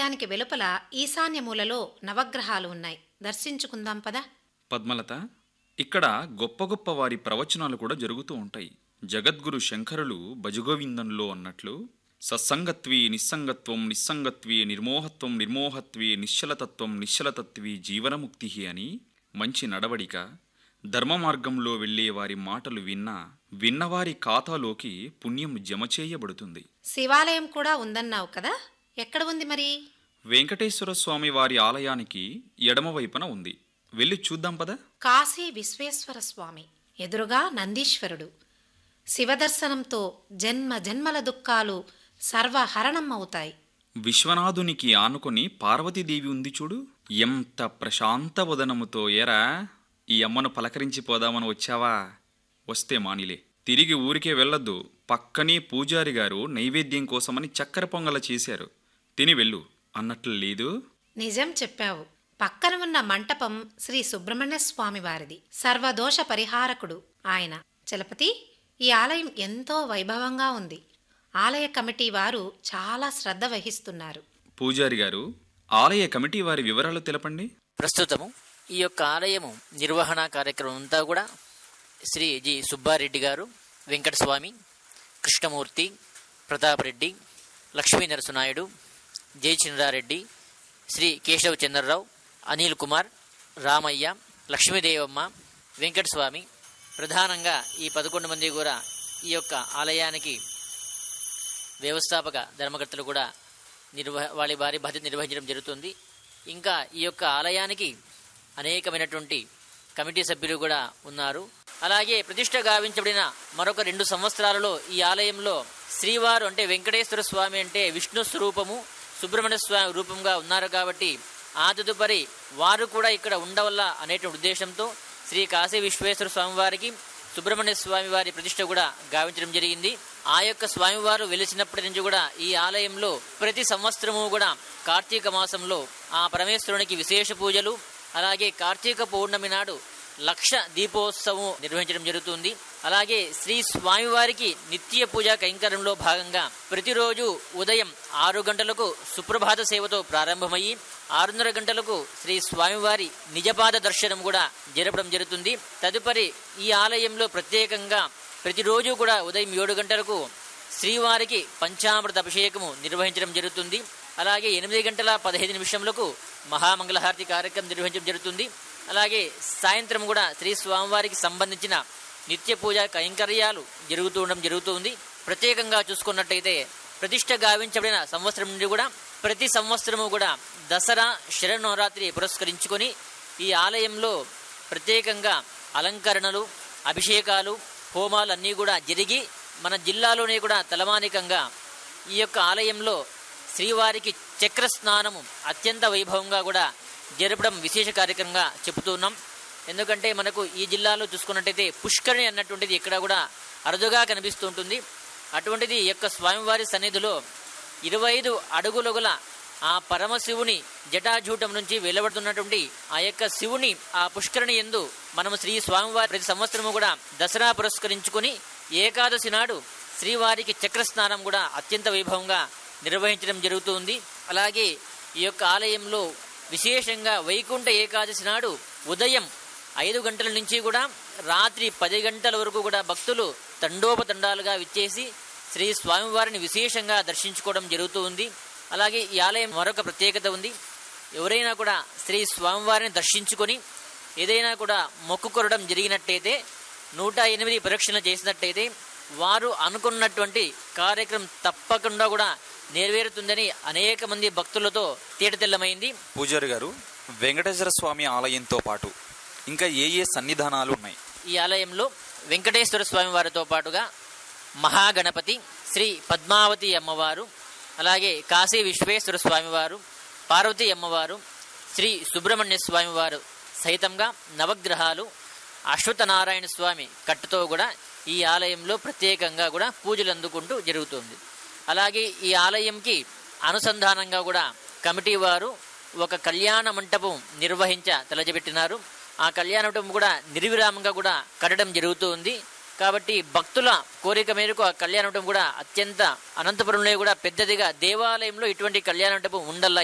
ఆలయానికి వెలుపల ఈశాన్య మూలలో నవగ్రహాలు ఉన్నాయి దర్శించుకుందాం పదా పద్మలత ఇక్కడ గొప్ప గొప్ప వారి ప్రవచనాలు కూడా జరుగుతూ ఉంటాయి జగద్గురు శంకరులు భజగోవిందంలో అన్నట్లు సత్సంగత్వీ నిస్సంగత్వం నిస్సంగత్వీ నిర్మోహత్వం నిర్మోహత్వీ నిశ్చలతత్వం నిశ్చలతత్వీ జీవనముక్తి అని మంచి నడవడిక ధర్మ మార్గంలో వెళ్ళే వారి మాటలు విన్నా విన్నవారి ఖాతాలోకి పుణ్యం జమ చేయబడుతుంది శివాలయం కూడా ఉందన్నావు కదా ఎక్కడ ఉంది మరి వెంకటేశ్వర స్వామి వారి ఆలయానికి ఎడమవైపున ఉంది వెళ్ళి చూద్దాం పదా కాశీ విశ్వేశ్వర స్వామి ఎదురుగా నందీశ్వరుడు శివదర్శనంతో జన్మ జన్మల దుఃఖాలు సర్వహరణం అవుతాయి విశ్వనాథునికి ఆనుకొని పార్వతీదేవి ఉంది చూడు ఎంత ప్రశాంత వదనముతో ఏరా ఈ అమ్మను పలకరించి పోదామని వచ్చావా వస్తే మానిలే తిరిగి ఊరికే వెళ్ళొద్దు పక్కనే పూజారి గారు నైవేద్యం కోసమని చక్కెర పొంగల చేశారు తిని వెళ్ళు అన్నట్లు లేదు నిజం చెప్పావు పక్కన ఉన్న మంటపం శ్రీ సుబ్రహ్మణ్య స్వామి వారిది సర్వదోష పరిహారకుడు ఆయన చలపతి ఈ ఆలయం ఎంతో వైభవంగా ఉంది ఆలయ కమిటీ వారు చాలా శ్రద్ధ వహిస్తున్నారు పూజారి గారు ఆలయ కమిటీ వారి వివరాలు తెలపండి ప్రస్తుతము ఈ యొక్క ఆలయము నిర్వహణ కార్యక్రమం అంతా కూడా శ్రీ జి సుబ్బారెడ్డి గారు వెంకటస్వామి కృష్ణమూర్తి ప్రతాపరెడ్డి లక్ష్మీ నరసునాయుడు జయచంద్రారెడ్డి శ్రీ కేశవ చంద్రరావు అనిల్ కుమార్ రామయ్య లక్ష్మీదేవమ్మ వెంకటస్వామి ప్రధానంగా ఈ పదకొండు మంది కూడా ఈ యొక్క ఆలయానికి వ్యవస్థాపక ధర్మకర్తలు కూడా నిర్వ వాళ్ళ వారి బాధ్యత నిర్వహించడం జరుగుతుంది ఇంకా ఈ యొక్క ఆలయానికి అనేకమైనటువంటి కమిటీ సభ్యులు కూడా ఉన్నారు అలాగే ప్రతిష్ట గావించబడిన మరొక రెండు సంవత్సరాలలో ఈ ఆలయంలో శ్రీవారు అంటే వెంకటేశ్వర స్వామి అంటే విష్ణు స్వరూపము సుబ్రహ్మణ్య స్వామి రూపంగా ఉన్నారు కాబట్టి ఆ తదుపరి వారు కూడా ఇక్కడ ఉండవల్ల అనేటువంటి ఉద్దేశంతో శ్రీ కాశీ విశ్వేశ్వర స్వామి వారికి సుబ్రహ్మణ్య స్వామి వారి ప్రతిష్ట కూడా గావించడం జరిగింది ఆ యొక్క స్వామివారు వెలిసినప్పటి నుంచి కూడా ఈ ఆలయంలో ప్రతి సంవత్సరము కూడా కార్తీక మాసంలో ఆ పరమేశ్వరునికి విశేష పూజలు అలాగే కార్తీక పౌర్ణమి నాడు లక్ష దీపోత్సవం నిర్వహించడం జరుగుతుంది అలాగే శ్రీ స్వామివారికి నిత్య పూజా కైంకర్యంలో భాగంగా ప్రతిరోజు ఉదయం ఆరు గంటలకు సుప్రభాత సేవతో ప్రారంభమయ్యి ఆరున్నర గంటలకు శ్రీ స్వామివారి నిజపాద దర్శనం కూడా జరపడం జరుగుతుంది తదుపరి ఈ ఆలయంలో ప్రత్యేకంగా ప్రతిరోజు కూడా ఉదయం ఏడు గంటలకు శ్రీవారికి పంచామృత అభిషేకము నిర్వహించడం జరుగుతుంది అలాగే ఎనిమిది గంటల పదహైదు నిమిషములకు మహామంగళహారతి కార్యక్రమం నిర్వహించడం జరుగుతుంది అలాగే సాయంత్రం కూడా శ్రీ స్వామివారికి సంబంధించిన నిత్య పూజ కైంకర్యాలు జరుగుతూ ఉండడం జరుగుతుంది ప్రత్యేకంగా చూసుకున్నట్టయితే ప్రతిష్ట గావించబడిన సంవత్సరం నుండి కూడా ప్రతి సంవత్సరము కూడా దసరా శరన్నవరాత్రి పురస్కరించుకొని ఈ ఆలయంలో ప్రత్యేకంగా అలంకరణలు అభిషేకాలు హోమాలు అన్నీ కూడా జరిగి మన జిల్లాలోనే కూడా తలమానికంగా ఈ యొక్క ఆలయంలో శ్రీవారికి చక్ర స్నానము అత్యంత వైభవంగా కూడా జరపడం విశేష కార్యక్రమంగా చెబుతున్నాం ఎందుకంటే మనకు ఈ జిల్లాలో చూసుకున్నట్టయితే పుష్కరిణి అన్నటువంటిది ఇక్కడ కూడా అరుదుగా కనిపిస్తూ ఉంటుంది అటువంటిది ఈ యొక్క స్వామివారి సన్నిధిలో ఇరవై ఐదు అడుగులగుల ఆ పరమశివుని జటాజూటం నుంచి వెలువడుతున్నటువంటి ఆ యొక్క శివుని ఆ పుష్కరిణి ఎందు మనము శ్రీ స్వామివారి ప్రతి సంవత్సరము కూడా దసరా పురస్కరించుకొని ఏకాదశి నాడు శ్రీవారికి చక్రస్నానం కూడా అత్యంత వైభవంగా నిర్వహించడం జరుగుతుంది అలాగే ఈ యొక్క ఆలయంలో విశేషంగా వైకుంఠ ఏకాదశి నాడు ఉదయం ఐదు గంటల నుంచి కూడా రాత్రి పది గంటల వరకు కూడా భక్తులు తండోపతండాలుగా విచ్చేసి శ్రీ స్వామివారిని విశేషంగా దర్శించుకోవడం జరుగుతూ ఉంది అలాగే ఈ ఆలయం మరొక ప్రత్యేకత ఉంది ఎవరైనా కూడా శ్రీ స్వామివారిని దర్శించుకొని ఏదైనా కూడా మొక్కుకొరడం జరిగినట్టయితే నూట ఎనిమిది పరీక్షలు చేసినట్టయితే వారు అనుకున్నటువంటి కార్యక్రమం తప్పకుండా కూడా నెరవేరుతుందని అనేక మంది భక్తులతో తేటతెల్లమైంది పూజారి గారు వెంకటేశ్వర స్వామి ఆలయంతో పాటు ఇంకా ఏ ఏ సన్నిధానాలు ఉన్నాయి ఈ ఆలయంలో వెంకటేశ్వర స్వామి వారితో పాటుగా మహాగణపతి శ్రీ పద్మావతి అమ్మవారు అలాగే కాశీ విశ్వేశ్వర స్వామివారు పార్వతీ అమ్మవారు శ్రీ సుబ్రహ్మణ్య స్వామివారు సహితంగా నవగ్రహాలు అశ్వత్థనారాయణ స్వామి కట్టుతో కూడా ఈ ఆలయంలో ప్రత్యేకంగా కూడా పూజలు అందుకుంటూ జరుగుతుంది అలాగే ఈ ఆలయంకి అనుసంధానంగా కూడా కమిటీ వారు ఒక కళ్యాణ మంటపం నిర్వహించ తలజబెట్టినారు ఆ కళ్యాణ మంటపం కూడా నిర్విరామంగా కూడా కట్టడం జరుగుతూ ఉంది కాబట్టి భక్తుల కోరిక మేరకు ఆ కళ్యాణ మంటపం కూడా అత్యంత అనంతపురంలో కూడా పెద్దదిగా దేవాలయంలో ఇటువంటి కళ్యాణ మంటపం ఉండల్లా